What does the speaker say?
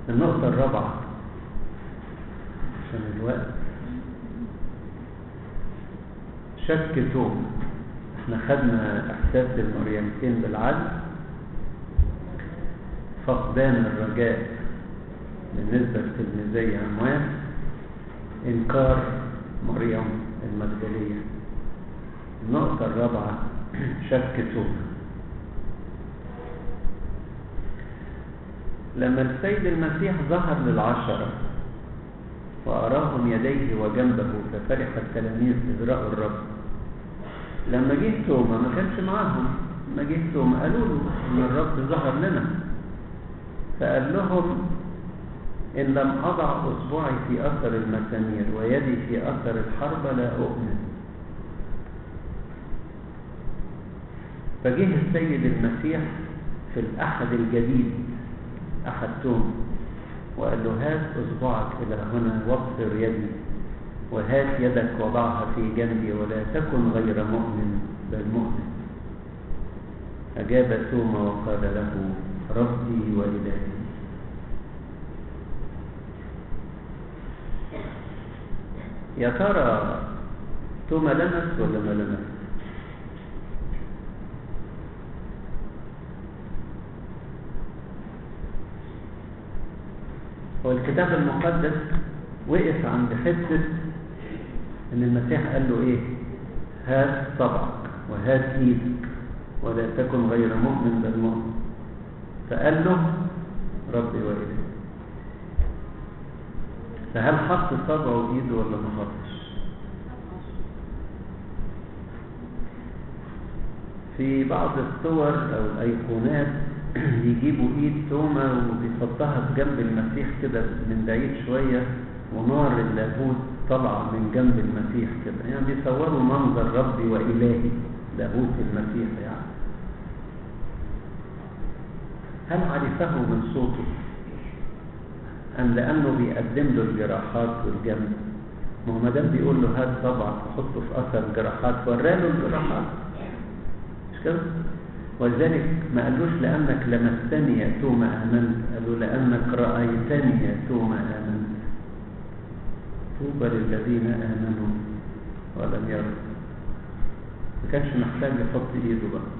النقطة الرابعة عشان الوقت شك توم احنا خدنا احساس المريمتين بالعدل فقدان الرجاء بالنسبة لتلميذي عموان انكار مريم المجدلية النقطة الرابعة شك توم لما السيد المسيح ظهر للعشرة وأراهم يديه وجنبه ففرح التلاميذ إذ رأوا الرب لما جه توما ما كانش معاهم لما جه توما قالوا له إن الرب ظهر لنا فقال لهم إن لم أضع أصبعي في أثر المسامير ويدي في أثر الحرب لا أؤمن فجه السيد المسيح في الأحد الجديد أحد توم وقال له هات إصبعك إلى هنا وابصر يدي وهات يدك وضعها في جنبي ولا تكن غير مؤمن بل مؤمن أجاب توما وقال له ربي وإلهي يا ترى توما لمس ولا ما لمس هو الكتاب المقدس وقف عند حتة ان المسيح قال له ايه هات صبعك وهات ايدك ولا تكن غير مؤمن بل مؤمن فقال له ربي وإلهي فهل حط صبعه بايده ولا ما حطش في بعض الصور او الايقونات يجيبوا ايد توما وبيحطها في جنب المسيح كده من بعيد شوية ونار اللاهوت طالعة من جنب المسيح كده يعني بيصوروا منظر ربي وإلهي لاهوت المسيح يعني هل عرفه من صوته أم لأنه بيقدم له الجراحات والجنب ما هو مدام بيقول له هات صبعك وحطه في أثر الجراحات وراله الجراحات مش كده؟ ولذلك ما قالوش لأنك لمستني يا توما آمنت قالوا لأنك رأيتني يا توما آمنت طوبى للذين آمنوا ولم يروا ما كانش محتاج يحط إيده بقى